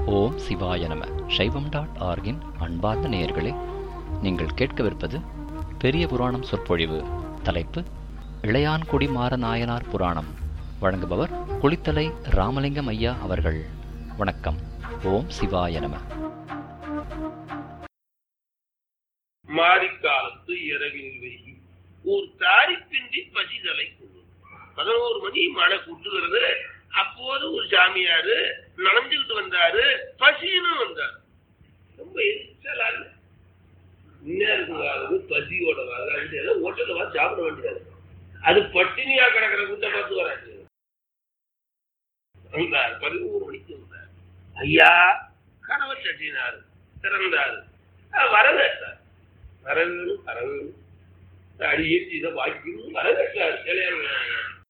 ஓம் சிவாய நம சைவம் டாட் ஆர்கின் அன்பார்ந்த நேயர்களே நீங்கள் கேட்கவிருப்பது பெரிய புராணம் சொற்பொழிவு தலைப்பு இளையான்குடி மாற நாயனார் புராணம் வழங்குபவர் குளித்தலை ராமலிங்கம் ஐயா அவர்கள் வணக்கம் ஓம் சிவாய நம மாரிக்காலத்து இரவின் வெயில் ஒரு தாரிப்பின்றி பசிதலை கொள்ளும் பதினோரு மணி மழை கூட்டுகிறது அப்போது ஒரு சாமியாரு நடந்துகிட்டு வந்தாரு பசின்னு வந்தார் ரொம்ப எரிச்சலா இல்ல இந்நேரத்துக்கு பசியோட வராது ஏதோ ஹோட்டல்ல வா சாப்பிட வேண்டியது அது பட்டினியா கிடக்கிற குத்த பார்த்து வராது வந்தார் பதினோரு மணிக்கு வந்தார் ஐயா கனவை தட்டினார் திறந்தார் அஹ் வரவேற்றார் வரவேணும் வரவேணும் அடியில் இதை வாக்கியும் வரவேற்றார் இளையராஜா.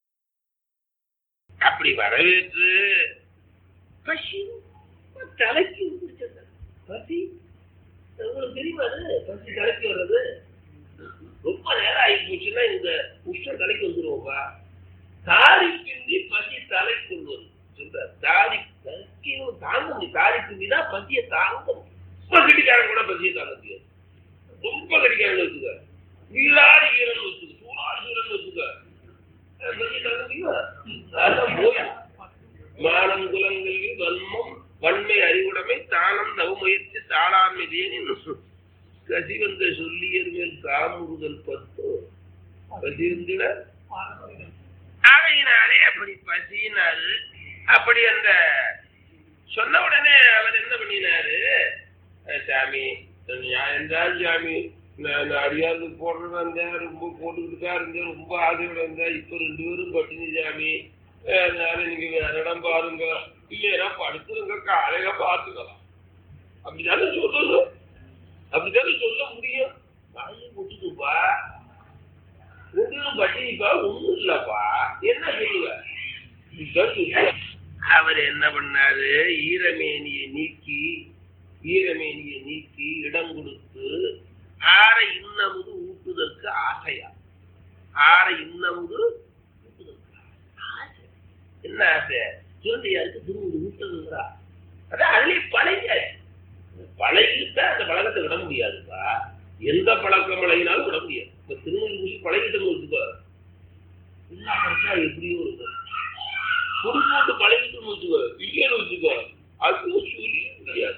அப்படி வரவேற்று பசி தலைக்கு பிடிச்சது பசி உங்களுக்கு தெரியுமா அது பசி தலைக்கு வர்றது ரொம்ப நேரம் ஆகி போச்சுன்னா இந்த உஷ்ணம் தலைக்கு வந்துருவோம்பா தாரி பிந்தி பசி தலை கொள்வது சொல்றார் தாரி தலைக்கு தாங்க முடியும் தாரி பிந்தி தான் பசியை தாங்க முடியும் ரொம்ப கட்டிக்காரன் கூட பசியை தாங்க முடியாது ரொம்ப கடிக்காரன் வச்சுக்க நீளாடி ஈரன் வச்சுக்க சூடாடி ஈரன் வச்சுக்க அஹ் பசி தாங்க முடியுமா அதெல்லாம் போய் மானம் குலங்களில் வன்மம் வன்மை அறிவுடைமை தானம் நவமுயற்சி தாளாண்மை தேனின் கசிவந்த சொல்லியர் மேல் காமுறுதல் பத்து பசிவந்திட ஆகையினாலே அப்படி பசினாரு அப்படி அந்த சொன்ன உடனே அவர் என்ன பண்ணினாரு அஹ் சாமி நியாயம்தான் சாமி நான் அடியாருக்கு போடுறது இருந்தேன் ரொம்ப போட்டுக்கிட்டு தான் இருந்தேன் ரொம்ப ஆசையோட இருந்தேன் இப்போ ரெண்டு பேரும் பட்டினி சாமி அஹ் அதனால நீங்க வேற இடம் பாருங்க இல்லையா படுத்துருங்க காலையில பார்த்துக்கலாம் அப்படிதானே சொல்லணும் அப்படித்தானே சொல்ல முடியும் வாயை விட்டுட்டுப்பா ரெண்டு பேரும் பட்டினிப்பா ஒண்ணும் இல்லப்பா என்ன சொல்லுவ இதுதான் சொல்லுவ. அவர் என்ன பண்ணாரு ஈரமேனியை நீக்கி ஈரமேனியை நீக்கி இடம் கொடுத்து ஆற இன்னமுது ஊட்டுதற்கு ஆசையா ஆற இன்னமுது ஊட்டுதற்கு ஆசை. என்ன ஆசை சிவந்தையாருக்கு திரும்ப ஊட்டுதுங்கிறா அதான் அதுலயே பழக பழகிட்டா அந்த பழக்கத்தை விட முடியாதுப்பா எந்த பழக்கம் பழகினாலும் விட முடியாது இப்ப திருநெல் பூசி பழகிட்டோம்னு வச்சுக்கோ இல்லாம இருக்கா எப்படியோ இருக்கும் பொடி போட்டு பழகிட்டோம்னு வச்சுக்கோ இல்லைன்னு வச்சுக்கோ அது சொல்லி முடியாது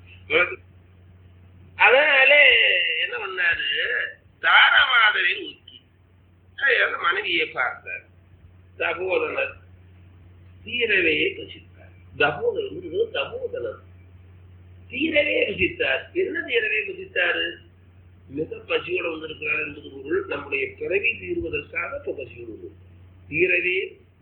அதனால என்ன பண்ணாரு தாரமாதரை ஊக்கி அதனால மனைவியை பார்த்தார் தபோதனர் தீரவே பசித்தார் தபோதனர் தபோதனர் தீரவே பசித்தார் என்ன தீரவே பசித்தாரு மிக பசியோட வந்திருக்கிறார் என்பது பொருள் நம்முடைய பிறவி தீர்வதற்காக இப்ப பசியோடு வந்திருக்கிறார். தீரவே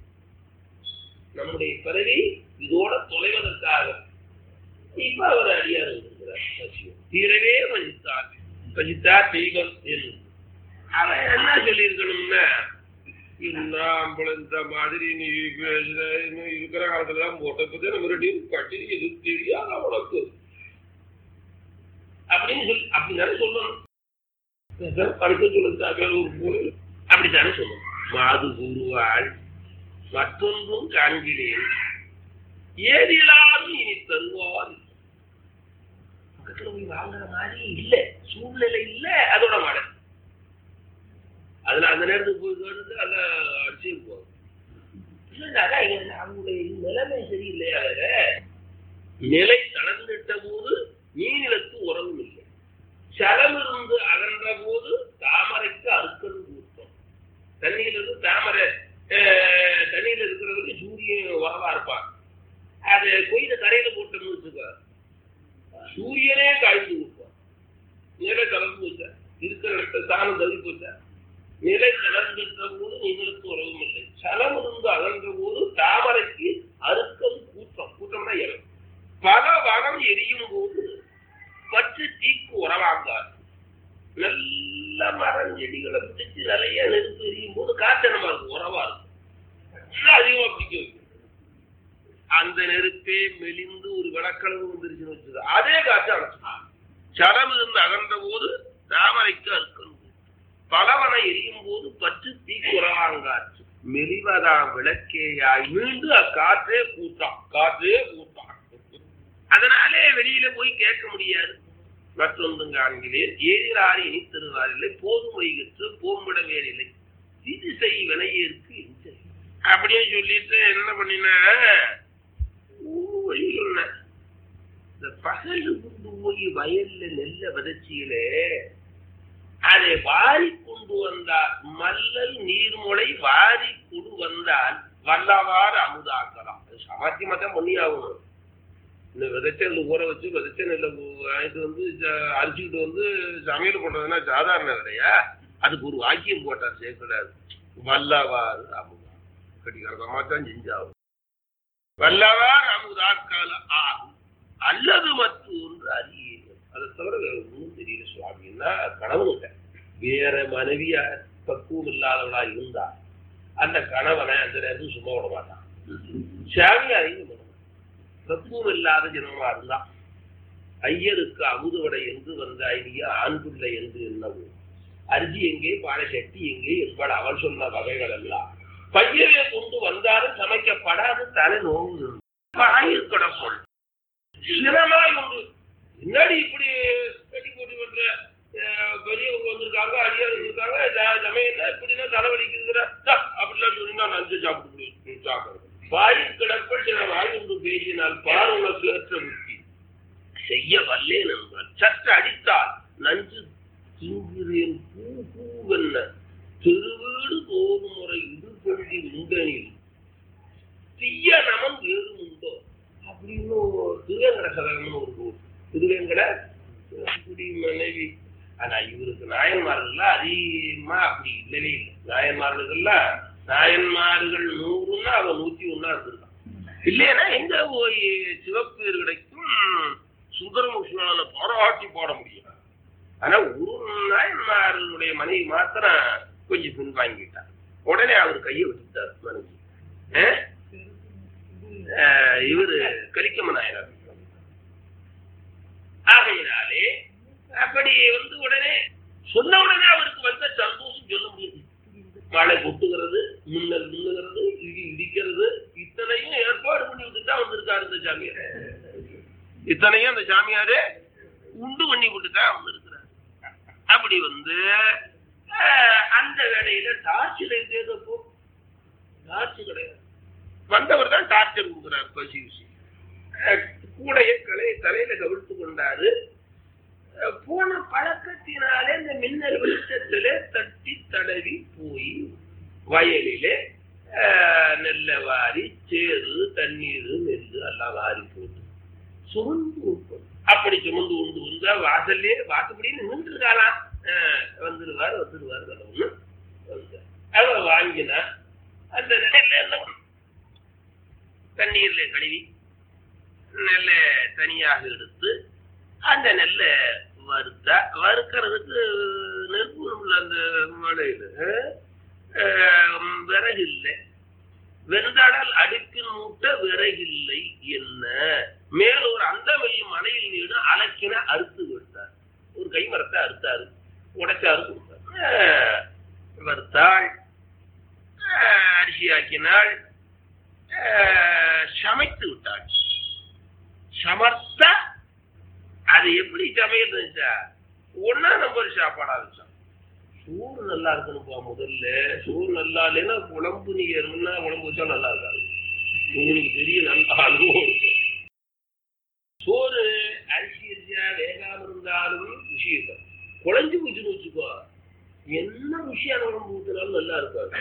நம்முடைய பிறவி இதோட தொலைவதற்காக இப்ப அவர் அடியார் இருக்கிறார் பசியோடு தீரவே பசித்தார் பசித்தார் தெய்வம் என்று அவன் என்ன சொல்லியிருக்கணும்னா நாம்பள இந்த மாதிரி நீ பேசுற இன்னும் இருக்கிற காலத்துல தான் போட்ட பத்தி நம்ம ரெண்டு பேரும் பட்டினி எது தெரியாத உனக்கு அப்படின்னு சொல்லி அப்படித்தானே சொல்லணும் அதான் படுக்க சொல்லுங்க ஒரு பொருள் அப்படித்தானே சொல்லணும் மாது கூறுவாள் மற்றொன்றும் காண்கிறேன் ஏதிலாரும் இனி தருவார் பக்கத்துல போய் வாங்குற மாதிரி இல்ல சூழ்நிலை இல்ல அதோட மாடல் அதுல அந்த நேரத்துக்கு போய் வருது அத அடிச்சு போகும் இல்ல அதான் இங்க அவங்களுடைய நிலைமை சரியில்லையா வேற நிலை தளர்ந்துட்ட போது நீநிலத்து உறவும் இல்லை சலமிருந்து அகன்ற போது தாமரைக்கு அறுக்கது கூட்டம் தண்ணியில இருந்து தாமரை அஹ், தண்ணியில இருக்கிறவருக்கு சூரியன் உறவா இருப்பான் அது கொய்த கரையில போட்டோம்னு வச்சுக்கோ சூரியனே காய்ந்து கொடுப்பான் நிலை கலந்து வச்சா இருக்கிற இடத்த தானம் தள்ளி போச்சா நிலை கலந்துட்ட போது நிலத்து உறவும் இல்லை சலம் இருந்து அகன்ற போது தாமரைக்கு அறுக்கம் கூட்டம் கூட்டம்னா இடம் பல வனம் எரியும் போது பற்று தீக்கு உறவாங்காது நல்ல மரம் செடிகளை பிடிச்சு நிறைய நெருப்பு எரியும் போது காத்தனமா இருக்கும் உறவா இருக்கும் நல்லா அதிகமா பிடிக்க வைக்கும் அந்த நெருப்பே மெலிந்து ஒரு விளக்களவு வந்துருச்சுன்னு வச்சுக்கோ அதே காற்று அணைச்சிடும் சடம் இருந்து அகன்ற போது தாமரைக்கு அறுக்கணும் பலவன எரியும் போது பற்று தீக்குறவாங்காற்று மெலிவதா விளக்கேயாய் மீண்டும் அக்காற்றே கூட்டான் காற்றே கூட்டான் அதை வெளியில போய் கேட்க முடியாது மற்றொன்றும் காண்கிறேன் ஏதிராறு இனி திருவாரில்லை போதும் வைகிற்று போம்பிட வேறில்லை இது செய் வினையேற்கு இஞ்சை. அப்படியே சொல்லிட்டு என்ன பண்ணின வழி சொன்ன இந்த பகல் கொண்டு போய் வயல்ல நெல்ல விதைச்சியிலே அதை வாரி கொண்டு வந்தால் மல்லல் நீர்முளை வாரி கொண்டு வந்தால் வல்லவாறு அமுதாக்கலாம் அது சாமர்த்தியமா தான் பண்ணி ஆகணும் இந்த விதைச்ச நெல் ஊற வச்சு விதைச்ச நெல்லை வாங்கிட்டு வந்து ஜ- அரிச்சுக்கிட்டு வந்து சமையல் பண்றதுன்னா சாதாரண வேலையா அதுக்கு ஒரு வாக்கியம் போட்டார் சேர்க்கூடாது வல்லவாறு அமுதா கடிகாரமா தான் செஞ்சாகும் வல்லவார் அமுதாக்கால ஆகும் அல்லது மற்றொன்று அறியேன் அதை தவிர வேற ஒன்றும் தெரியல சுவாமின்னா கணவன் இல்லை வேற மனைவியா பக்குவம் இல்லாதவளா இருந்தா அந்த கணவனை அந்த நேரத்தில் சும்மா விட மாட்டான் சாமி அறிந்து பண்ணுவான் பக்குவம் இல்லாத ஜனமா இருந்தா ஐயருக்கு அமுதுவடை என்று வந்த ஐடியா ஆண் பிள்ளை என்று என்னவோ அரிசி எங்கே பாட சட்டி எங்கே என்பாள் அவள் சொன்ன வகைகள் எல்லாம் பையவே கொண்டு வந்தாலும் சமைக்கப்படாது தலை நோவு வாயில் கிடப்போல் சிரமாய் உண்டு என்னடி இப்படி கட்டி போட்டு பண்ற அஹ், பெரியவங்க வந்திருக்காங்க அடியார் வந்திருக்காங்க ஜ- சமையல்ல இப்படின்னா தலைவலிக்குதுங்கிற அப்படிலாம் சொல்லி நான் நஞ்சு சாப்பிட்டு முடியும் சாப்பிடுறேன் வாயில் கிடப்பல் சில வாய் உண்டு பேசினால் பார் உனக்கு ஏற்ற புத்தி செய்ய வல்லேன் என்பார் சற்று அடித்தால் நஞ்சு திங்குகிறேன் பூ பூவென்ன திருவீடு தோறும் முறை இடுபொழுதி உண்டனில் தீய நமன் வேறு உண்டோ அப்படின்னு திருவேங்கட சதகம்னு ஒரு ஊர் திருவேங்கட குடி மனைவி ஆனா இவருக்கு நாயன்மார்கள்லாம் அதிகமா அப்படி இல்லவே இல்லை நாயன்மார்களுக்கெல்லாம் நாயன்மார்கள் நூறுன்னா அவன் நூத்தி ஒன்னா இருந்திருக்கான் இல்லைன்னா எங்க போய் சிவப்பேர் கிடைக்கும் சுந்தரமுஷனால பாராட்டி பாட முடியும் ஆனா ஒரு நாயன்மார்களுடைய மனைவி மாத்திரம் கொஞ்சம் பின்வாங்கிட்டார் உடனே அவர் கையை விட்டுட்டார் மனைவி ஆஹ்? ஆஹ் இவரு கலிக்கம்ம நாயனார் ஆகையினாலே அப்படி வந்து உடனே சொன்ன உடனே அவருக்கு வந்த சந்தோஷம் சொல்ல முடியாது மழை கொட்டுகிறது மின்னல் மின்னுகிறது இடி இடிக்கிறது இத்தனையும் ஏற்பாடு பண்ணி விட்டு தான் வந்திருக்காரு இந்த சாமியார் இத்தனையும் அந்த சாமியாரு உண்டு பண்ணி விட்டு தான் வந்திருக்கிறார் அப்படி வந்து ஆஹ், அந்த வேலையில டார்ச்சில் இருந்தப்போ டார்ச் கிடையாது வந்தவர் தான் டார்ச்சர் கொடுக்குறார் பசி விசி கூடைய கலை தலையில கவிழ்த்து கொண்டாரு அஹ் போன பழக்கத்தினாலே இந்த மின்னல் வெளிச்சத்திலே தட்டி தடவி போய் வயலிலே அஹ், நெல்லை வாரி சேறு தண்ணீர் நெல் எல்லாம் வாரி போட்டு சுமந்து உண்டு அப்படி சுமந்து உண்டு வந்தா வாசல்லே வாசப்படி நின்று இருக்காளாம் வந்துருவார் வந்துருவார் கடவுள்னு வந்தார். அவ வாங்கினா அந்த நெல்லை எல்லாம் தண்ணீர்ல கழுவி நெல்லை தனியாக எடுத்து அந்த நெல்லை வறுத்தா வறுக்கிறதுக்கு நெருப்பு வேணும்ல அந்த மழையில அஹ், விறகு இல்லை வெந்தாடல் அடுப்பின் மூட்ட விறகில்லை என்ன மேலோர் அந்த மெல்லும் மனையில் நீடு அலக்கின அறுத்து விட்டார் ஒரு கை மரத்தை அறுத்தாரு உடைச்சாரு கொடுத்தார் அஹ், வறுத்தாள் அஹ், அரிசி ஆக்கினாள் அஹ், சமைத்து விட்டாள் சமர்த்த அது எப்படி சமையல் இருந்துச்சா ஒன்னா நம்பர் சாப்பாடா இருந்துச்சா சோறு நல்லா இருக்கணும்ப்பா முதல்ல சோறு நல்லா இல்லைன்னா குழம்பு நீங்க இருந்தா குழம்பு வச்சா நல்லா இருக்காது உங்களுக்கு பெரிய நல்ல அனுபவம் இருக்கும் சோறு அரிசி அரிசியா வேகாம இருந்தாலும் ருசி இருக்கும் குழஞ்சு போச்சுன்னு வச்சுக்கோ என்ன ருசியான குழம்பு ஊத்தினாலும் நல்லா இருக்காது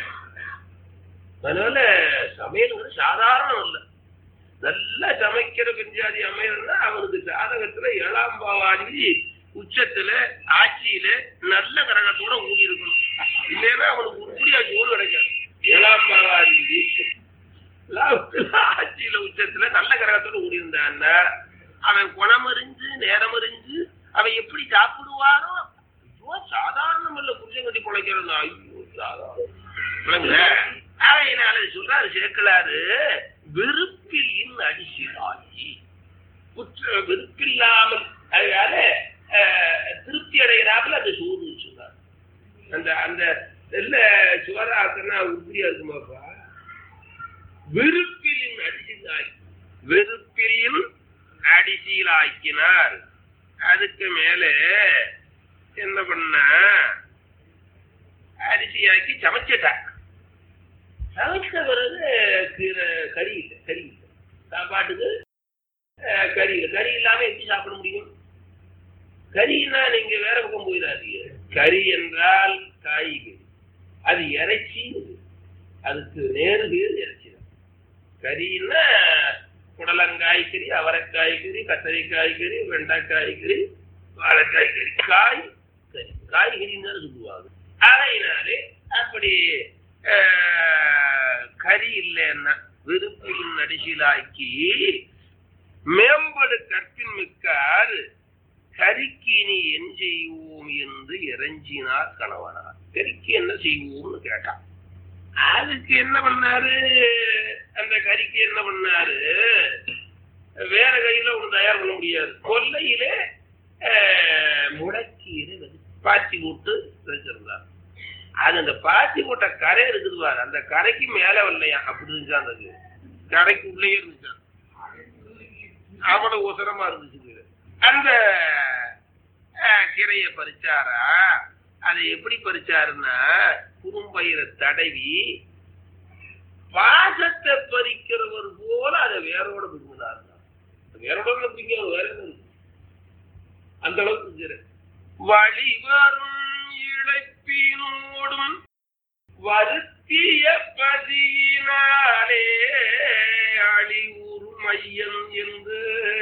அதனால சமையலுங்கிறது சாதாரணம் இல்லை நல்லா சமைக்கிற பெஞ்சாதி அமையணும்னா அவனுக்கு ஜாதகத்துல ஏழாம் பாவாதி உச்சத்துல ஆட்சியில நல்ல கிரகத்தோட ஊடி இருக்கணும் இல்லைன்னா அவனுக்கு உருப்படியா சோறு கிடைக்காது ஏழாம் பாவாதி லாபத்துல ஆட்சியில உச்சத்துல நல்ல கிரகத்தோட ஊடி இருந்தான்னா அவன் குணமறிஞ்சு நேரமறிஞ்சு அவன் எப்படி சாப்பிடுவானோ ஐயோ சாதாரணம் இல்ல புருஷன் கட்டி பிழைக்கிறது ஐயோ சாதாரணம் விளங்குதா? ஆகையினால சொல்றாரு சேர்க்கலாரு வெறுப்பில் அடிசிலாகி குற்ற வெறுப்பில்லாமல் அதனால அஹ், திருப்தி அடைகிறாப்புல அந்த சோறு சொல்றாரு அந்த அந்த நெல்ல சுவராக்கன்னா உருப்படியா இருக்குமாப்பா வெறுப்பிலின் அடிசிலாகி வெறுப்பிலின் அடிசீல ஆக்கினார் அதுக்கு மேலே என்ன பண்ண அரிசியாக்கி சமைச்சிட்டார் சமைச்ச பிறகு கீரை கறி இல்லை கறி இல்லை சாப்பாட்டுக்கு அஹ், கறி இல்லை கறி இல்லாம எப்படி சாப்பிட முடியும் கறின்னா நீங்க வேற பக்கம் போயிடாதீங்க கறி என்றால் காய்கறி அது இறைச்சி அதுக்கு நேரு பேர் இறைச்சி தான் கறின்னா புடலங்காய்கறி அவரைக்காய்கறி கத்தரிக்காய்கறி வெண்டைக்காய்கறி வாழைக்காய்கறி காய் கறி காய்கறின்னு தான் சொல்லுவாங்க ஆகையினாலே அப்படி அஹ், கறி இல்லைன்னா விருப்பின் நடிசிலாக்கி மேம்படு கற்பின் மிக்கார் கறிக்கு இனி என் செய்வோம் என்று இறைஞ்சினார் கணவனார் கறிக்கு என்ன செய்வோம்னு கேட்டான் அதுக்கு என்ன பண்ணாரு அந்த கறிக்கு என்ன பண்ணாரு வேற கையில ஒண்ணு தயார் பண்ண முடியாது கொல்லையிலே அஹ், முடக்கீரை வச்சு பாத்தி போட்டு வச்சிருந்தார் அது அந்த பாத்தி போட்ட கரை இருக்குது பாரு அந்த கரைக்கு மேல வரலையா அப்படி இருந்துச்சு அந்த இது. கரைக்கு உள்ளே இருந்துச்சான் அவ்வளவு உசரமா இருந்துச்சு இது. அந்த அஹ், கீரையை பறிச்சாரா அதை எப்படி பறிச்சாருன்னா குறும்பயிரை தடவி பாசத்தை பறிக்கிறவர் போல அதை வேரோட விரும்பினார் வேரோட பிடிங்க வேற என்ன இருக்கு? அந்த அளவுக்கு கீரை வழி வரும் இழைப்பினோடும் வருத்திய பதியினாலே அழிவுறு மையம் என்று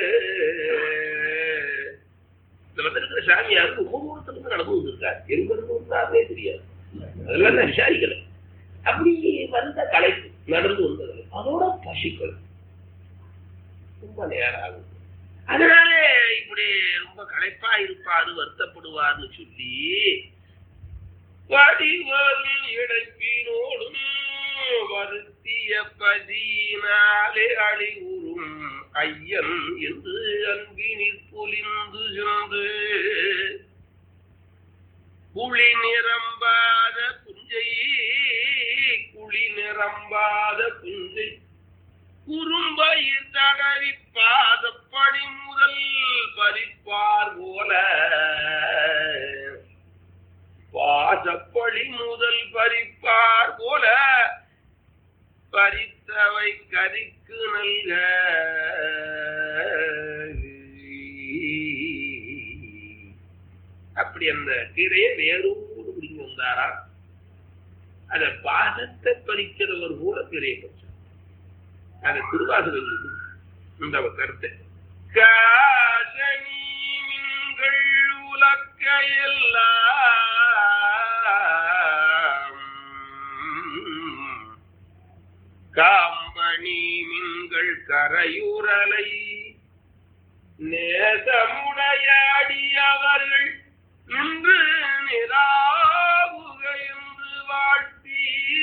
இந்த வந்திருக்கிற சாமியாருக்கு ஒவ்வொரு ஊரத்துல நடந்து வந்திருக்காரு எங்க இருந்து வந்தாருனே தெரியாது அதெல்லாம் நான் விசாரிக்கல அப்படி வந்த கலைப்பு நடந்து வந்தது அதோட பசிக்கல் ரொம்ப நேரம் ஆகும் அதனால இப்படி ரொம்ப களைப்பா இருப்பாரு வருத்தப்படுவார்னு சொல்லி வடிவரும் இடைப்பினோடும் வருத்திய பதினாலே அழிவுறும் ஐயன் என்று அன்பினிற் பொலிந்து சென்று குழி நிரம்பாத புஞ்சை குழி நிரம்பாத புஞ்சை குறும்பயிர் தடவி பாதப்படி முதல் பறிப்பார் போல பாசப்படி முதல் பறிப்பார் போல பறித்தவை கரிக்கு நல்க அப்படி அந்த கீரையை வேறோடு பிடிங்க வந்தாரா அத பாசத்தை பறிக்கிறவர் போல கீரையை பறிச்சார் அது திருவாசகம் இருக்கு. இந்த கருத்து காசனி மின்கள் உலக்க எல்லாம் காம்பனி மின்கள் கரையுரலை நேசமுடையாடி அவர்கள் நின்று நிராவுக என்று வாழ்த்தி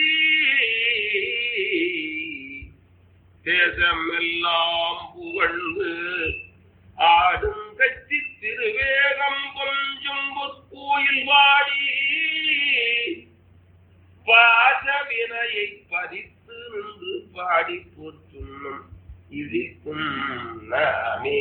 தேசமெல்லாம் புகழ்ந்து ஆடும் கட்சி திருவேகம் கொஞ்சம் பொற்கோயில் வாடி பாசவினையை பறித்து நின்று பாடி போற்றுண்ணும் இழிக்கும் நாமே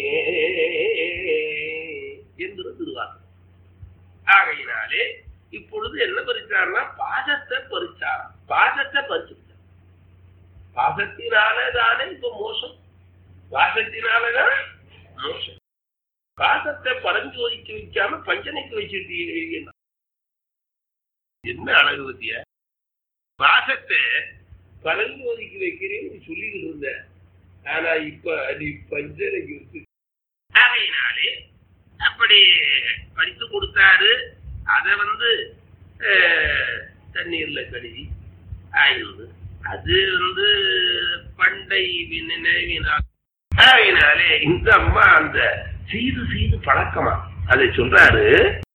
என்று திருவார் ஆகையினாலே இப்பொழுது என்ன பறிச்சார்னா பாசத்தை பறிச்சார் பாசத்தை பறிச்சு பாசத்தினாலே தானே இப்ப மோசம் பாசத்தினாலதான் மோசம் பாசத்தை பரஞ்சோதிக்கு வைக்காம பஞ்சனைக்கு வச்சிருக்கீங்க என்ன அழகு பத்திய பாசத்தை பரஞ்சோதிக்கு வைக்கிறேன்னு சொல்லிக்கிட்டு இருந்த ஆனா இப்ப நீ பஞ்சனைக்கு வச்சு ஆகையினாலே அப்படி பறித்து கொடுத்தாரு அத வந்து அஹ், தண்ணீர்ல கழுவி ஆயிருந்து அது வந்து பண்டை நினைவினால் ஆகையினாலே இந்த அம்மா அந்த செய்து செய்து பழக்கமா அதை சொல்றாரு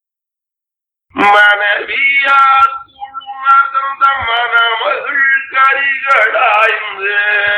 மனைவியார் குழுமதந்த மணமகள் கரிகளாய்ந்து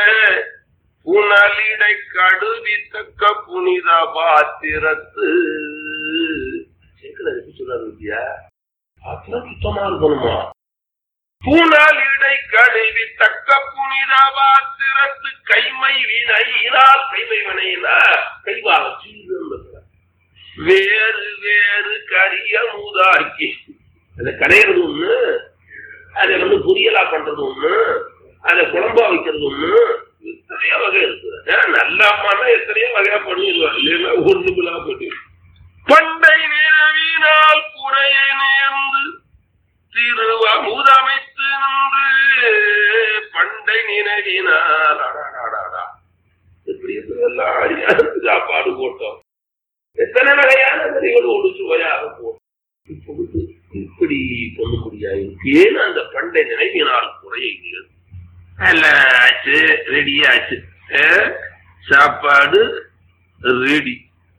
புனலிடை கடுவித்தக்க புனித பாத்திரத்து சேக்கல எப்படி சொல்றாரு வித்யா பாத்திரம் சுத்தமா இருக்கணுமா பூனால் இடை கழுவி தக்க புனித பாத்திரத்து கைமை வினையினால் கைமை வினையினா கைவாக சீது வேறு வேறு கரிய மூதாக்கி அதை கடையிறது ஒண்ணு அதை வந்து பொரியலா பண்றது ஒண்ணு அதை குழம்பா வைக்கிறது ஒண்ணு எத்தனையோ வகை இருக்குது ஏன் நல்ல அம்மானா எத்தனையோ வகையா பண்ணிடுவாங்க இல்லைன்னா ஒண்ணு இல்லாம பண்ணிடுவாங்க பண்டை நிறவினால் குறையை நேர்ந்து திருவமுதமைத்து நின்று பண்டை நினைவினால் அடாடாடாடா இப்படி எல்லாம் அறியாத சாப்பாடு போட்டோம் எத்தனை வகையான கறிகளோடு சுவையாக போட்டோம் இப்பொழுது இப்படி பண்ண முடியாது ஏன் அந்த பண்டை நினைவினால் குறையை நேர்ந்து எல்லாம் ஆச்சு ரெடி ஆச்சு அஹ், சாப்பாடு ரெடி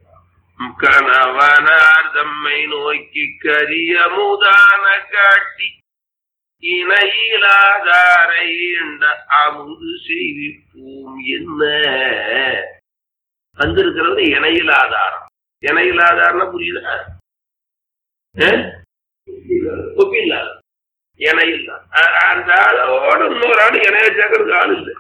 கணவனார் தம்மை நோக்கி கரிய முதான காட்டி இணையிலாதாரை என்ற அமுது செய்விப்போம் என்ன வந்திருக்கிறது இணையிலாதாரம் இணையிலாதாரம்னா புரியுதா அஹ்? ஒப்பில்லாத இணையில்லா அ- அந்த ஆளோட இன்னொரு ஆள் இணைய சேர்க்கறதுக்கு ஆள் இல்லை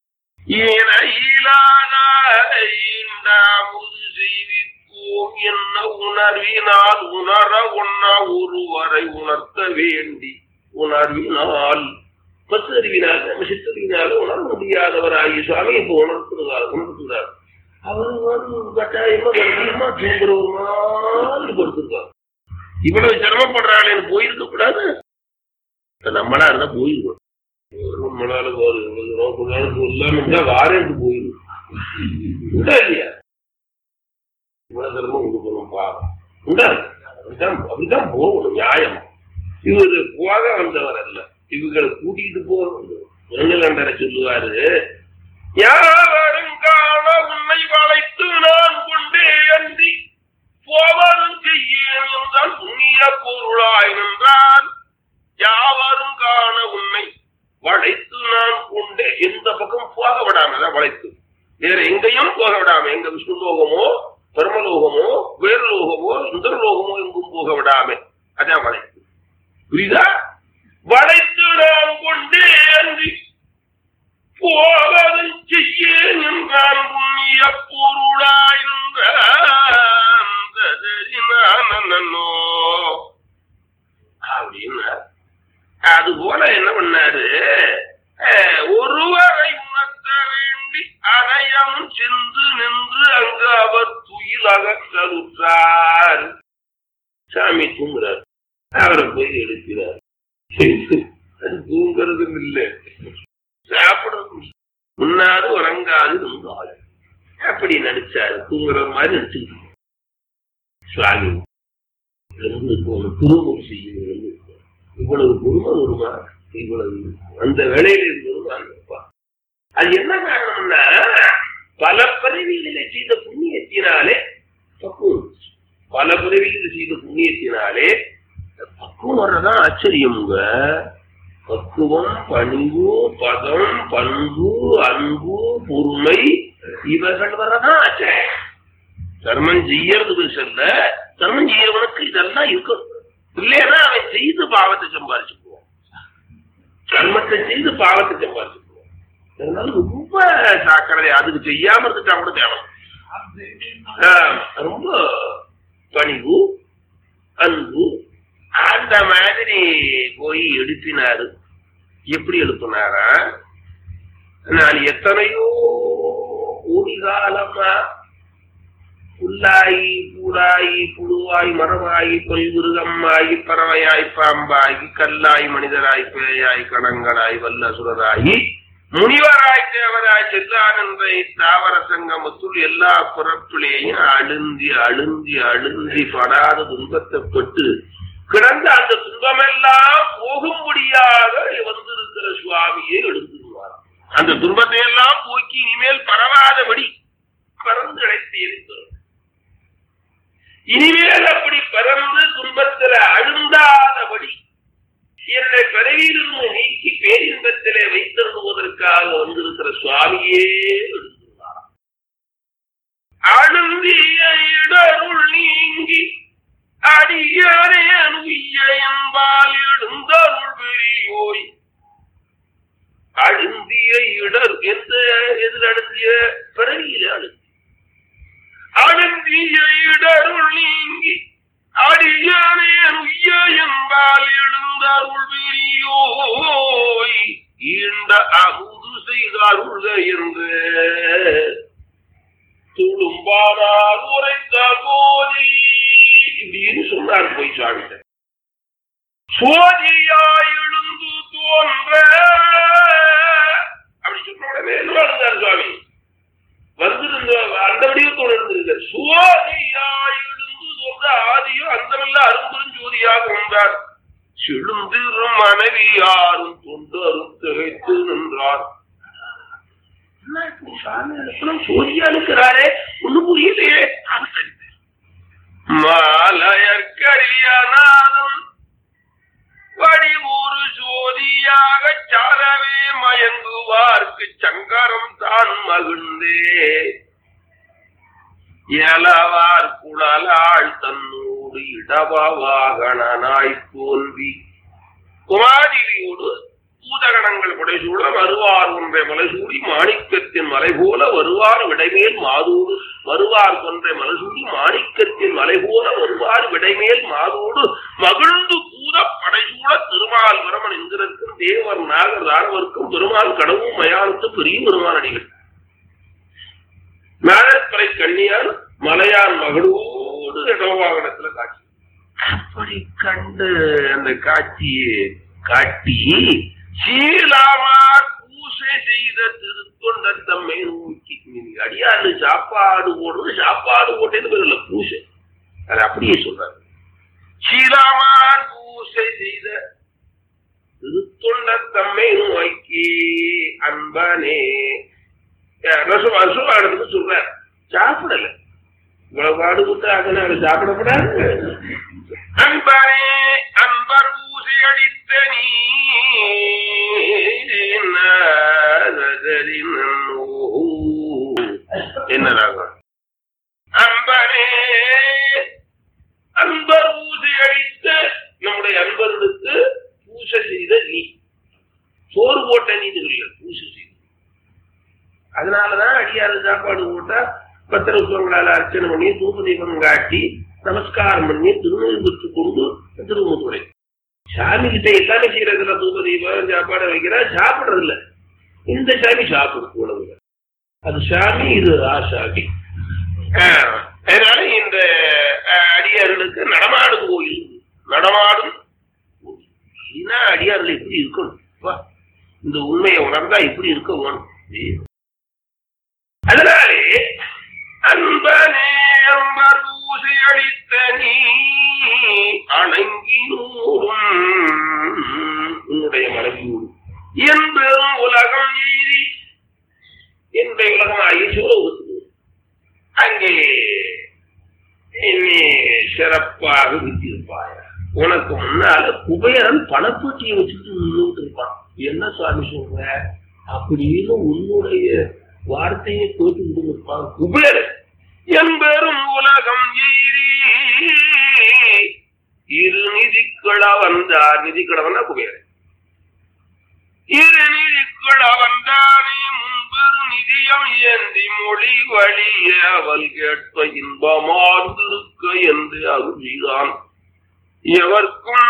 இணையிலாதாமுது செய்விப்போம் என்ன உணர்வினால் உணர உண்ணா ஒருவரை உணர்த்த வேண்டி உணர்வினால் பத்தறிவினால் நம்ம சித்தறிவினால உணர முடியாதவராகிய சுவாமி இப்ப உணர்த்துகிறார் உணர்த்துகிறார் அவர் வந்து கட்டாயமா கட்டாயமா தூங்குற ஒரு மாதிரி படுத்திருக்கார் இவ்வளவு சிரமப்படுறாளேன்னு போயிருக்க கூடாது நம்மளா இருந்தா போயிருக்கோம் நம்மளால ஒரு இல்லாம வாரேந்து போயிடும் உண்டா இல்லையா இவ்வளவு சிரமம் கொடுக்கணும் பாவம் உண்டா அப்படிதான் அப்படிதான் போகணும் நியாயம் இவரு போக வந்தவர் அல்ல இவங்களை கூட்டிட்டு போறது இரண்டுகண்டரை சொல்லுவாரு யாவரும் காண உன்னை வளைத்து நான் கொண்டே அன்றி போவதும் செய்யேன் என்றால் புண்ணிய பொருளாய் நின்றான் யாவரும் காண உன்னை வளைத்து நான் கொண்டே எந்த பக்கம் போக விடாம அதான் வளைத்து வேற எங்கேயும் போக விடாம எங்க விஷ்ணு லோகமோ பரமலோகமோ வேறு லோகமோ இந்திரலோகமோ எங்கும் போக விடாம அதான் வளைத்து புரியுதா வளைத்து நாம் கொண்டே அன்றி போவதும் செய்யேன் என்றான் புண்ணிய பொருளாய் நின்றான் அப்படின்னு அது போல என்ன பண்ணாரு அஹ், ஒருவரை உணர்த்த வேண்டி அணையம் சென்று நின்று அங்கு அவர் துயிலக கருத்தார் சாமி தூங்குறார் அவரை போய் எழுப்பினார் அது தூங்குறதும் இல்லை சாப்பிடறதும் இல்லை. உண்ணாது உறங்காது இருந்தாள் அப்படி நடிச்சாரு தூங்குற மாதிரி நடிச்சுக்கிட்டு சுவாமி எழுந்திருக்கும் ஒரு திருமுறை செய்யும் இவ்வளவு பொறுமை வருமா இவ்வளவு அந்த வேலையில இருந்தது இருப்பா அது என்ன காரணம்னா பல பிறவிகளிலே செய்த புண்ணியத்தினாலே பக்குவம் வந்துச்சு. பல பிறவிகளில் செய்த புண்ணியத்தினாலே பக்குவம் வர்றதான் ஆச்சரியமுங்க பக்குவம் பணிவு பதம் பண்பு அன்பு பொறுமை இவர்கள் வர்றதான் ஆச்சரியம் தர்மம் செய்யறது பெருசல்ல தர்மம் செய்யறவனுக்கு இதெல்லாம் இருக்கும் இல்லைன்னா அவன் செய்து பாவத்தை சம்பாதிச்சு போவான் தர்மத்தை செய்து பாவத்தை சம்பாதிச்சு போவான் அதனால ரொம்ப சாக்கடை அதுக்கு செய்யாம இருந்துட்டா கூட தேவை ஆஹ், ரொம்ப பணிவு அன்பு அந்த மாதிரி போய் எழுப்பினாரு எப்படி எழுப்பினாரா நான் எத்தனையோ கோடி காலமா புல்லாயி பூடாயி புழுவாய் மரமாயி தொல்விருகம்மாயி பறவையாய் பாம்பாயி கல்லாய் மனிதராய் பேயாய் கணங்களாய் வல்லசுரராயி முனிவராய் தேவராய் செல்லானந்தை தாவர சங்கமத்துள் எல்லா பிறப்பிலேயும் அழுந்தி அழுந்தி அழுந்தி படாத துன்பத்தைப்பட்டு கிடந்த அந்த துன்பமெல்லாம் போகும்படியாக வந்திருக்கிற சுவாமியே எழுந்துருவார் அந்த துன்பத்தை எல்லாம் போக்கி இனிமேல் பரவாதபடி பறந்து அழைத்து இருக்கிறோம் இனிமேல் அப்படி பறந்து துன்பத்துல அழுந்தாதபடி என்னை பிறவியிலிருந்து நீக்கி பேரின்பத்திலே வைத்திருந்துவதற்காக வந்திருக்கிற சுவாமியே எழுந்துள்ளார் அழுந்திய இடருள் நீங்கி அடியாரே அணுகிய என்பால் எழுந்தருள் பெரியோய் அழுத்திய பிறவியில அழுத்தி அழுந்திய இடருள் நீங்கி அடியானே உய்ய என்பால் எழுந்தருள் பெரியோய் ஈண்ட அமுது செய்தாருள்க என்று துளும்பானார் உரைத்த போதி இப்படின்னு சொன்னார் போய் சுவாமிட்ட சோதியாய் எழுந்து தோன்ற அப்படி சொன்ன உடனே என்ன எழுந்தார் சுவாமி வந்திருந்த அந்த வடிவத்தோடு இருந்திருக்கார் சோதியாய் எழுந்து தோன்ற ஆதியும் அந்தமில்ல அரும்பெரும் ஜோதியாக வந்தார் செழுந்திரும் மனைவியாரும் தொண்டரும் திகைத்து நின்றார் என்ன இப்படி சாமி இடத்துல சோதியா இருக்கிறாரே ஒண்ணு புரியலையே மாலயற்கரியநாதன் வடிவூறு ஜோதியாக சாரவே மயங்குவார்க்கு சங்கரம் தான் மகிழ்ந்தே இயலவார் குழலாள் தன்னோடு இடவாகனாய் தோன்றி குமாரியோடு பூதகணங்கள் புடைசூழ வருவார் ஒன்றை மலைசூடி மாணிக்கத்தின் மலை போல வருவார் விடைமேல் மாதோடு வருவார் கொன்றை மலைசூடி மாணிக்கத்தின் மலை போல வருவார் விடைமேல் மாதோடு மகிழ்ந்து பூத படைசூழ திருமால் பிரமன் என்கிறக்கும் தேவர் நாகர் தானவர்க்கும் பெருமாள் கடவும் மயானத்து பெரிய பெருமானடிகள் மேலப்பறை கண்ணியார் மலையான் மகளோடு இடவாகனத்துல காட்சி அப்படி கண்டு அந்த காட்சியை காட்டி சீலாமார் பூசை செய்த திருத்தொண்ட தம்மை நோக்கி நீங்க அடியாரு சாப்பாடு போடுறது சாப்பாடு போட்டேன்னு பேர் இல்ல பூசை அது அப்படியே சொல்றாரு சீலாமார் பூசை செய்த திருத்தொண்ட தம்மை நோக்கி அன்பனே அசுவாடத்துக்கு சொல்றார் சாப்பிடல இவ்வளவு பாடுபட்டு அதனால சாப்பிடப்படாது அன்பரே அன்பர் பூசி அடித்த நீ என்ன ராகம் அன்பரே அன்பர் பூசி அடித்த நம்முடைய அன்பர்களுக்கு பூசை செய்த நீ சோறு போட்ட நீ இல்லை பூசை செய்த அதனாலதான் அடியாறு சாப்பாடு போட்டா பத்திர சுவங்களால அர்ச்சனை பண்ணி தூப தீபம் காட்டி நமஸ்காரம் பண்ணி திருநெல் பெற்று கொண்டு திருமுறை சாமி கிட்ட எல்லாமே செய்யறதுல தூப தீபம் சாப்பாடு வைக்கிறா சாப்பிடுறது இல்ல இந்த சாமி சாப்பிடுறது உணவு அது சாமி இது ஆசாமி ஆஹ், அதனால இந்த ஆஹ், அடியார்களுக்கு நடமாடும் கோயில் நடமாடும் கோயில். ஏன்னா அடியார்கள் எப்படி இருக்கணும் வா, இந்த உண்மையை உணர்ந்தா இப்படி இருக்க வேணும் அதனாலே அன்பனே அம்பர் ஊசி அளித்த நீ அணங்கினூரும் உன்னுடைய மனைவியோடு என்பெரும் உலகம் எய்தி என்னுடைய உலகம் ஆகி சிவலோகத்துக்கு அங்கே நீ சிறப்பாக வித்திருப்பாய உனக்கு முன்னால குபேரன் பணப்பூட்டியை வச்சுட்டு நின்றுட்டு இருப்பான் என்ன சுவாமி சொல்ற அப்படின்னு உன்னுடைய வார்த்தையை கேட்டு இருப்பான் குபேரன் என்பெரும் உலகம் எய்தி இரு நிதிக்களா வந்தார் நிதிக்கிழவனா குபேரன் இரு நிதிக்கள வந்தானே முன்பெரு நிதியம் ஏந்தி மொழி வழிய அவள் கேட்ப இன்பமார்ந்திருக்க என்று அருள்கிறான் எவர்க்கும்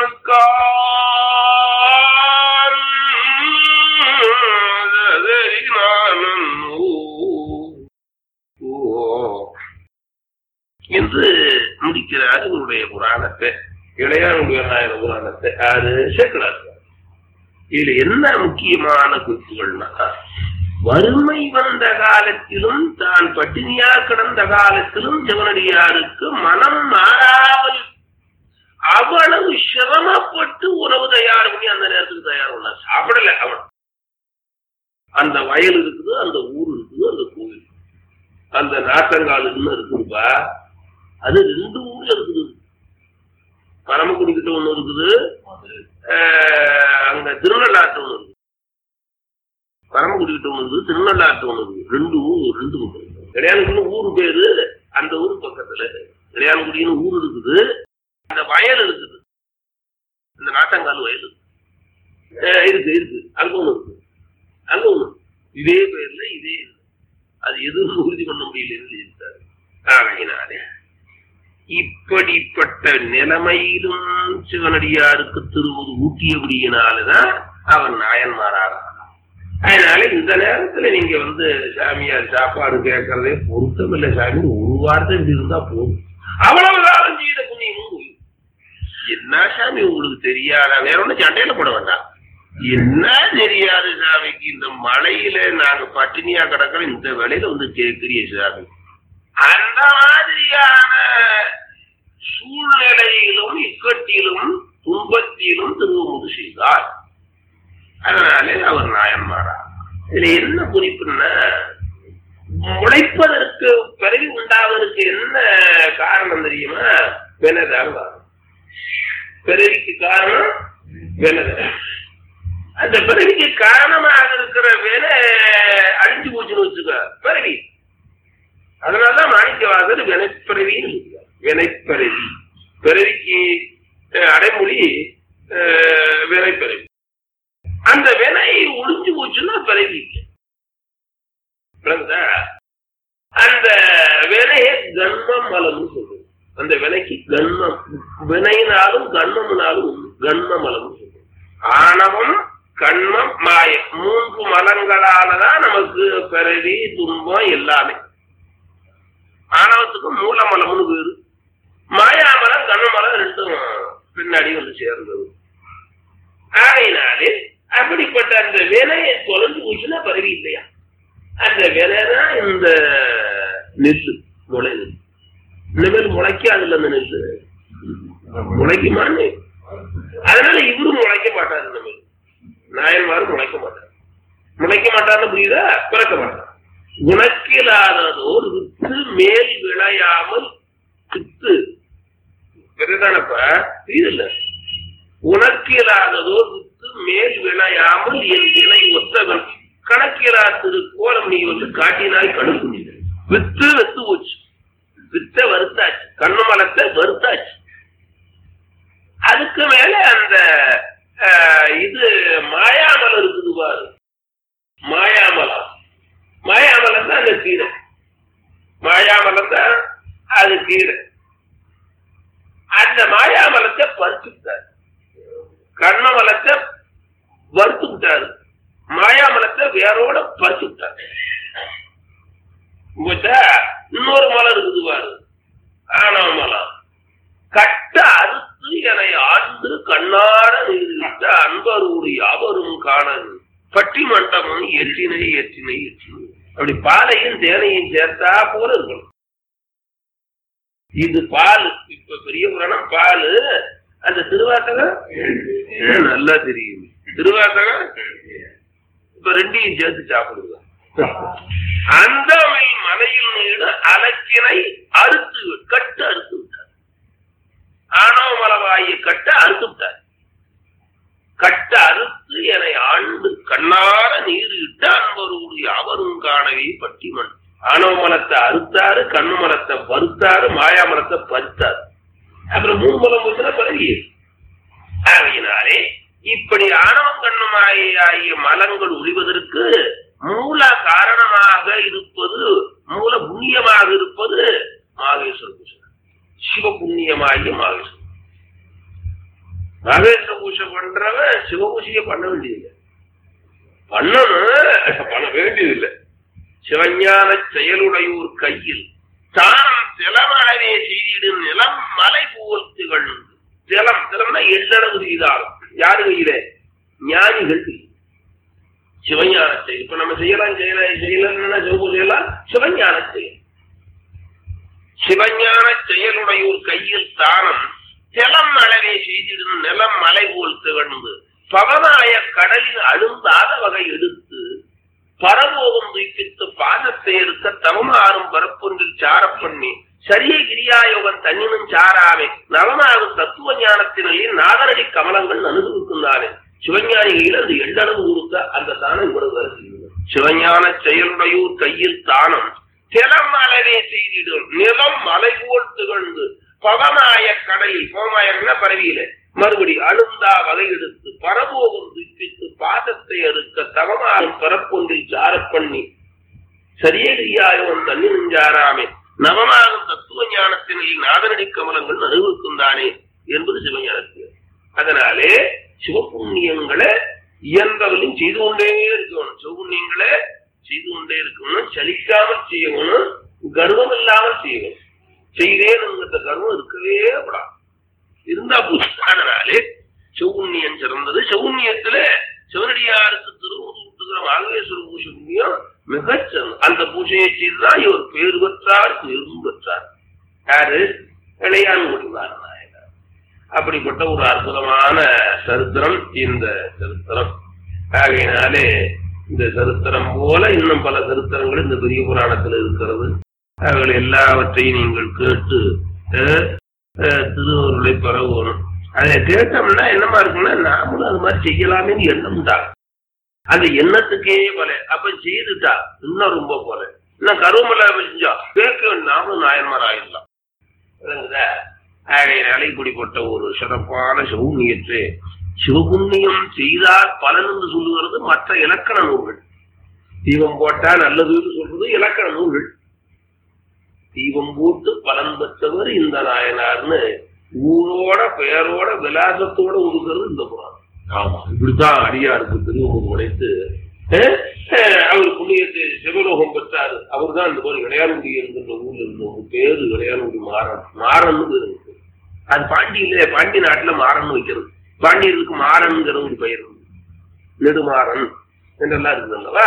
என்று முடிக்கிறார் உங்களுடைய புராணத்தை இளையானுடைய நாயன புராணத்தை யாரு சேர்க்கிறார் இதுல என்ன முக்கியமான குறிப்புகள்னா வறுமை வந்த காலத்திலும் தான் பட்டினியா கிடந்த காலத்திலும் ஜெகனடியாருக்கு மனம் மாறாமல் அவ்வளவு சிரமப்பட்டு உணவு தயார் பண்ணி அந்த நேரத்துக்கு தயார் பண்ண சாப்பிடல அவன் அந்த வயல் இருக்குது அந்த ஊர் இருக்குது அந்த கோவில் அந்த நாட்டங்கால் இன்னும் இருக்குதுப்பா அது ரெண்டு ஊர்ல இருக்குது பரமக்குடி கிட்ட ஒண்ணு இருக்குது ஆஹ் அங்க திருநள்ளாற்று ஒண்ணு இருக்குது பரமக்குடி கிட்ட ஒண்ணு இருக்குது திருநள்ளாற்று ஒண்ணு இருக்குது ரெண்டு ஊர் ரெண்டு ஊர் கிடையாதுக்குன்னு ஊர் பேரு அந்த ஊர் பக்கத்துல கிடையாதுக்குடின்னு ஊர் இருக்குது அந்த வயல் இருக்குது இந்த நாட்டங்கால் வயல் இருக்கு. ஆஹ் இருக்கு இருக்கு அங்க ஒண்ணு இருக்கு அங்க ஒண்ணு இதே பேர்ல இதே இருக்கு. அது எதுவும் உறுதி பண்ண முடியலன்னு எழுதிட்டாரு ஆகையினாலே இப்படிப்பட்ட நிலைமையிலும் சிவனடியாருக்கு திருவுது ஊட்டியபடியினாலதான் அவர் நாயன்மாராகிறார் அதனால இந்த நேரத்துல நீங்க வந்து சாமியார் சாப்பாடு கேட்கறதே பொருத்தம் இல்லை சாமி ஒரு வார்த்தை இப்படி இருந்தா போதும் அவ்வளவு காலம் செய்த புண்ணியமும் போயிடும். என்ன சாமி உங்களுக்கு தெரியாதா வேற ஒண்ணும் சண்டையில போட வேண்டாம் என்ன தெரியாது சாமிக்கு இந்த மழையில நாங்க பட்டினியா கிடக்கிறோம் இந்த வேலையில வந்து கேட்கிறிய சாமி அந்த மாதிரியான சூழ்நிலையிலும் இக்கட்டிலும் துன்பத்திலும் திருவமுது செய்தார் அதனாலே அவர் நாயன்மாரா இதுல என்ன குறிப்புன்னா முளைப்பதற்கு பிறகு உண்டாவதற்கு என்ன காரணம் தெரியுமா வினதான் காரணம் பிறவிக்கு காரணம் வினதான் அந்த பிறவிக்கு காரணமாக இருக்கிற வின அழிஞ்சு போச்சுன்னு வச்சுக்க பிறவி அதனாலதான் மாணிக்கவாசர் வினைப்பிறவின்னு சொல்றார். வினைப்பிறவி பிறவிக்கு அஹ், அடைமொழி அஹ், வினைப்பிறவி அந்த வினை ஒளிஞ்சு போச்சுன்னா பிறவி இல்லை விளங்குதா? அந்த வினையை கன்மம் மலம்னு சொல்றது அந்த வினைக்கு கன்மம் வினையினாலும் கன்மம்னாலும் உண்டு. கன்ம மலம்னு சொல்றது ஆணவம் கண்மம் மாயம் மூன்று மலங்களாலதான் நமக்கு பிறவி துன்பம் எல்லாமே ஆணவத்துக்கு மூலமலம்னு பேரு மாயாமலம் கண்ணமலம் ரெண்டும் பின்னாடி வந்து சேர்ந்தது ஆகையினாலே அப்படிப்பட்ட அந்த வினையை தொலைஞ்சு போச்சுன்னா பரவி இல்லையா அந்த வினை தான் இந்த நெல்லு முளை நெல் இனிமேல் முளைக்காதுல்ல அந்த நெல்லு முளைக்குமான்னு அதனால இவரும் முளைக்க மாட்டார் இனிமேல் நாயன்மாரும் முளைக்க மாட்டார் முளைக்க மாட்டார்னு புரியுதா பிறக்க மாட்டார் உனக்கில்லாததோர் வித்து மேல் விளையாமல் வித்து பெருதானப்ப புரியுதில்ல உனக்கில்லாததோர் வித்து மேல் விளையாமல் என் இணை ஒத்தவன் கணக்கிலா திரு கோலம் நீ வந்து காட்டினாய் கணுக்கு வித்து வெத்து போச்சு வித்த வருத்தாச்சு கண்ணு மலத்தை வருத்தாச்சு அதுக்கு மேல அந்த அஹ், இது மாயாமலம் இருக்குது பாரு மாயாமலம் மாயாமலம் தான் அந்த கீரை மாயாமலம் தான் அது கீரை அந்த மாயாமலத்தை பறிச்சுட்டாரு கர்ணமலத்தை வறுத்து விட்டாரு மாயாமலத்தை வேரோட பறிச்சு விட்டாரு போச்சா? இன்னொரு மலம் இருக்குது பாரு ஆணவ மலம் கட்ட அறுத்து என ஆண்டு கண்ணார நீர்விட்ட அன்பரோடு யாவரும் காணன் பட்டி மண்டபம் எற்றினை எற்றினை எற்றினை அப்படி பாலையும் தேனையும் சேர்த்தா போல இருக்கணும் இது பால் இப்ப பெரிய புராணம் பால் அந்த திருவாசகம் நல்லா தெரியும் திருவாசகம் இப்ப ரெண்டையும் சேர்த்து சாப்பிடுங்க அந்த மலையில் நீடு அலக்கினை அறுத்து வி- கட்டு அறுத்து விட்டார் ஆணவ மலவாயை கட்ட அறுத்து விட்டார் கட்ட அறுத்து என ஆண்டு கண்ணார நீர் இட்டு அன்பரோடு யாவரும் காணவே பட்டிமன் ஆணவ மலத்தை அறுத்தாரு கண்ணு மலத்தை பருத்தாரு மாயா மலத்தை பறித்தாரு அப்புறம் மூணு மலம் போச்சுன்னா பிறகு ஆகையினாலே இப்படி ஆணவம் கண்ணுமாய் ஆகிய மலங்கள் ஒழிவதற்கு மூல காரணமாக இருப்பது மூல புண்ணியமாக இருப்பது மாகேஸ்வர பூஜை சிவ புண்ணியமாகிய மாகேஸ்வர மாகேஸ்வர பூஜை பண்றவன் சிவ பூஜையை பண்ண வேண்டியதில்லை பண்ணணும் பண்ண வேண்டியதில்லை சிவஞான செயலுடையோர் கையில் தானம் திலமளவே செய்திடும் நிலம் மலை போல் திகழ்ந்து திலம் திலம்னா எள்ளளவு செய்தாலும் யாரு கையில ஞானிகள் கையில். சிவஞான செயல் இப்ப நம்ம செய்யலாம் செய்யலாம் செய்யலாம் சிவப்பு செய்யலாம் சிவஞான செயல் சிவஞான செயலுடையோர் கையில் தானம் திலம் அளவே செய்திடும் நிலம் மலை போல் திகழ்ந்து பவனாய கடலில் அழுந்தாத வகை எடுத்து பரலோகம் துய்ப்பித்து பாதத்தை எடுக்க தவமாறும் பரப்பொன்றில் சாரப் பண்ணி சரிய கிரியாயோகம் தன்னினும் சாராமே நவமாகும் தத்துவ ஞானத்தினிலே நாகரடி கமலங்கள் அனுபவிக்கின்றானே சிவஞானிகையில் அது எள்ளளவு கொடுக்க அந்த தானம் இவ்வளவு வருகிறது சிவஞான செயலுடையோர் கையில் தானம் திலம் அளவே செய்திடும் நிலம் மலை போல் திகழ்ந்து பவமாய கடலில் பவமாயம்னா பரவியில மறுபடி அழுந்தா வகை எடுத்து பரபோகம் துப்பித்து பாதத்தை அறுக்க தவமாறும் பரப்பொன்றில் சாரப் பண்ணி சரியகிரியாயவன் தண்ணி நெஞ்சாராமே நவமாகும் தத்துவ ஞானத்தினில் நாதனடி கமலங்கள் நடுவுக்கும் தானே என்பது சிவஞானத்தில் அதனாலே சிவபுண்ணியங்களை இயன்றவர்களும் செய்து கொண்டே இருக்கணும் சிவபுண்ணியங்களை செய்து கொண்டே இருக்கணும் சலிக்காமல் செய்யணும் கர்வம் இல்லாமல் செய்யணும் செய்தேன் என்கிற கர்வம் இருக்கவே கூடாது இருந்தா பூஜை அதனாலே செவுண்ணியம் சிறந்தது செவுண்ணியத்துல சிவனடியாருக்கு திருவுது விட்டுகிற மாகவேஸ்வர பூஜை புண்ணியம் மிகச்சிறந்த அந்த பூஜையை செய்துதான் இவர் பேர் பெற்றார் பேரும் பெற்றார் யாரு இளையான்குடி நாராயணர் அப்படிப்பட்ட ஒரு அற்புதமான சரித்திரம் இந்த சரித்திரம் ஆகையினாலே இந்த சரித்திரம் போல இன்னும் பல சரித்திரங்கள் இந்த பெரிய புராணத்தில் இருக்கிறது அவைகள் எல்லாவற்றையும் நீங்கள் கேட்டு அஹ், அஹ், திருவருளை பரவணும் அதை கேட்டோம்னா என்னமா இருக்குன்னா நாமளும் அது மாதிரி செய்யலாமேன்னு எண்ணம் தான் அந்த எண்ணத்துக்கே போல அப்ப செய்துட்டா இன்னும் ரொம்ப போல இன்னும் கருமலை செஞ்சா கேட்க நாமளும் நாயன்மார் ஆயிடலாம் விளங்குதா ஆகையினால இப்படிப்பட்ட ஒரு சிறப்பான சிவபுண்ணியத்தை சிவபுண்ணியம் செய்தால் பலன் என்று சொல்லுகிறது மற்ற இலக்கண நூல்கள் தீபம் போட்டா நல்லதுன்னு சொல்றது இலக்கண நூல்கள் தீபம் போட்டு பலன் பெற்றவர் இந்த நாயனார்னு ஊரோட பெயரோட விலாசத்தோட ஒதுக்கிறது இந்த புராணம் ஆமா இப்படித்தான் அடியாருக்கு திருவமுது உடைத்து அஹ், அஹ், அவர் புண்ணியத்தை சிவலோகம் பெற்றாரு அவர் தான் இந்த மாதிரி இளையான்குடி இருக்கின்ற ஊர்ல இருந்தவங்க பேரு இளையான்குடி மாறன் மாறன்னு பேரு இருக்கு. அது பாண்டியில பாண்டி நாட்டுல மாறன் வைக்கிறது பாண்டியருக்கு மாறன்ங்கிற ஒரு பெயர் உண்டு. நெடுமாறன் என்றெல்லாம் இருக்குது அல்லவா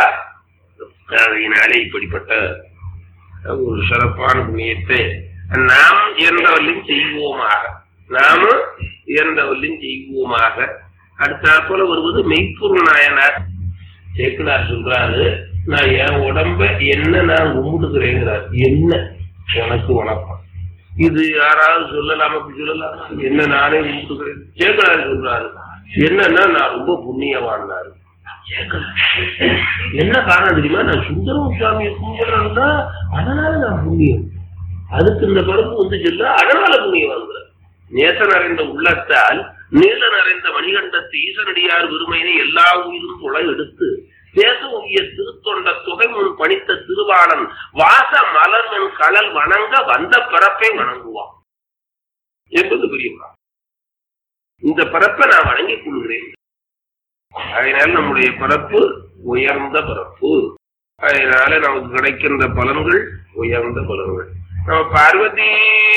அதனாலே இப்படிப்பட்ட ஒரு சிறப்பான புண்ணியத்தை நாம் இயன்றவர்களும் செய்வோமாக நாம இயன்றவர்களும் செய்வோமாக அடுத்தாற்போல வருவது மெய்ப்பொருள் நாயனார் சேக்கினார் சொல்றாரு நான் என் உடம்ப என்ன நான் கும்பிட்டுக்கிறேங்கிறார் என்ன எனக்கு வணக்கம் இது யாராவது சொல்லலாமா அப்படி சொல்லலாமா என்ன நானே கும்பிட்டுக்கிறேன் சேக்கினார் சொல்றாரு என்னன்னா நான் ரொம்ப புண்ணியவான்னாரு சேக்கினார். என்ன காரணம் தெரியுமா நான் சுந்தரம் சுவாமியை கும்பிடுறேன்னா அதனால நான் புண்ணியம் அதுக்கு இந்த பருப்பு வந்து சொல்ல அதனால புண்ணியம் வாங்குறார் நேச நிறைந்த உள்ளத்தால் நீல நிறைந்த மணிகண்டத்து ஈசனடியார் விருமையினை எல்லா உயிரும் துளை எடுத்து தேச உய திருத்தொண்ட தொகை முன் பணித்த திருவாளன் வாச மலர்மன் கடல் வணங்க வந்த பிறப்பை வணங்குவான் என்பது பெரியவா இந்த பிறப்பை நான் வணங்கிக் கொள்கிறேன் அதனால நம்முடைய பிறப்பு உயர்ந்த பிறப்பு அதனால நமக்கு கிடைக்கின்ற பலன்கள் உயர்ந்த பலன்கள் நம்ம பார்வதி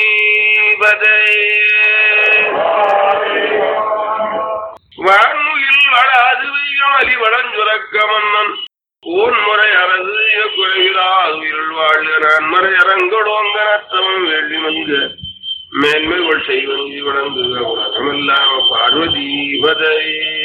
பதை வான்முகில் வளாது வெய்யமலி வளஞ்சுரக்க மன்னன் ஓன்முறை அரசு குறைவிலாது உயிர் வாழ்க நான்மறை அரங்கடோங்க நற்றவன் வேள்வி மங்க மேன்மைகள் செய்வன் வழங்குக உலகமெல்லாம் பார்வதி பதை